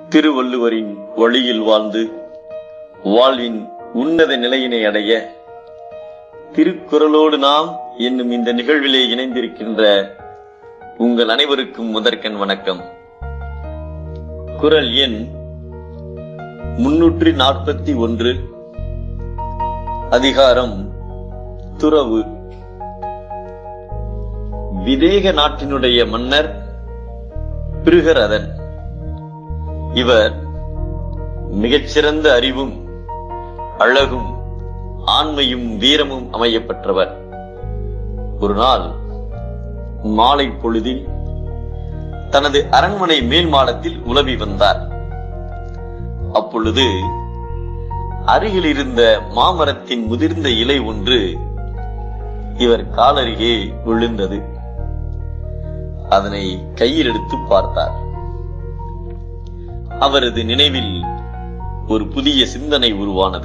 திருவள்ளுவரின் வழியில் வாழ்ந்து வாழ்வின் உன்னத நிலையினை அடைய திருக்குறளோடு நாம் என்னும் இந்த நிகழ்விலே இணைந்திருக்கின்ற உங்கள் அனைவருக்கும் முதற்கண் வணக்கம் குரல் எண் முன்னூற்றி நாற்பத்தி ஒன்று அதிகாரம் துறவு விதேக நாட்டினுடைய மன்னர் பிருகரதன் இவர் மிகச்சிறந்த அறிவும் அழகும் ஆண்மையும் வீரமும் அமையப்பெற்றவர் ஒரு நாள் மாலை பொழுதில் தனது அரண்மனை மேல் மாடத்தில் உலவி வந்தார் அப்பொழுது அருகில் இருந்த மாமரத்தின் முதிர்ந்த இலை ஒன்று இவர் காலருகே விழுந்தது அதனை கையில் எடுத்து பார்த்தார் அவரது நினைவில் ஒரு புதிய சிந்தனை உருவானது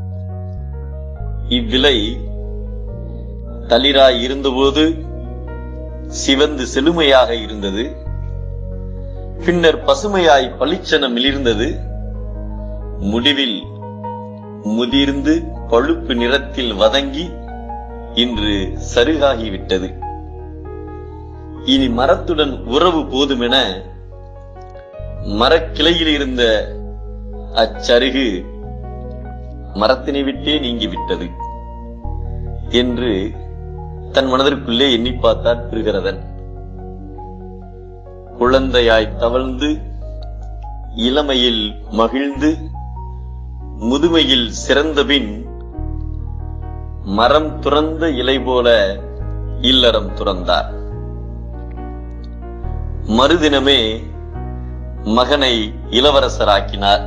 இவ்விலை தளிராய் இருந்தபோது சிவந்து செழுமையாக இருந்தது பின்னர் பசுமையாய் பளிச்சென மிளிர்ந்தது முடிவில் முதிர்ந்து பழுப்பு நிறத்தில் வதங்கி இன்று சருகாகிவிட்டது இனி மரத்துடன் உறவு போதுமென மரக்கிளையில் இருந்த அச்சருகு மரத்தினை விட்டே நீங்கிவிட்டது என்று தன் மனதிற்குள்ளே எண்ணி பார்த்தார் பிருகரதன் குழந்தையாய் தவழ்ந்து இளமையில் மகிழ்ந்து முதுமையில் சிறந்தபின் மரம் துறந்த இலை போல இல்லறம் துறந்தார் மறுதினமே மகனை இளவரசராக்கினார்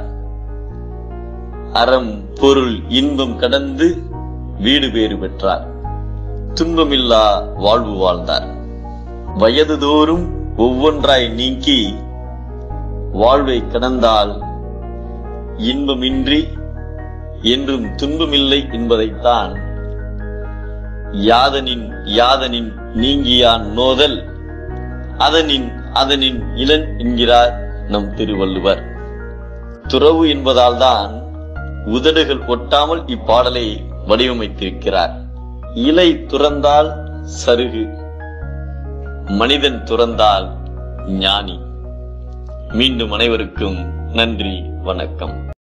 அறம் பொருள் இன்பம் கடந்து வீடு பேறு பெற்றார் துன்பமில்லா வாழ்வு வாழ்ந்தார் வயதுதோறும் ஒவ்வொன்றாய் நீக்கி வாழ்வை கடந்தால் இன்பமின்றி என்றும் துன்பமில்லை என்பதைத்தான் யாதனின் யாதனின் நீங்கியான் நோதல் அதனின் அதனின் இளன் என்கிறார் நம் திருவள்ளுவர் துறவு என்பதால் தான் உதடுகள் ஒட்டாமல் இப்பாடலை வடிவமைத்திருக்கிறார் இலை துறந்தால் சருகு மனிதன் துறந்தால் ஞானி மீண்டும் அனைவருக்கும் நன்றி வணக்கம்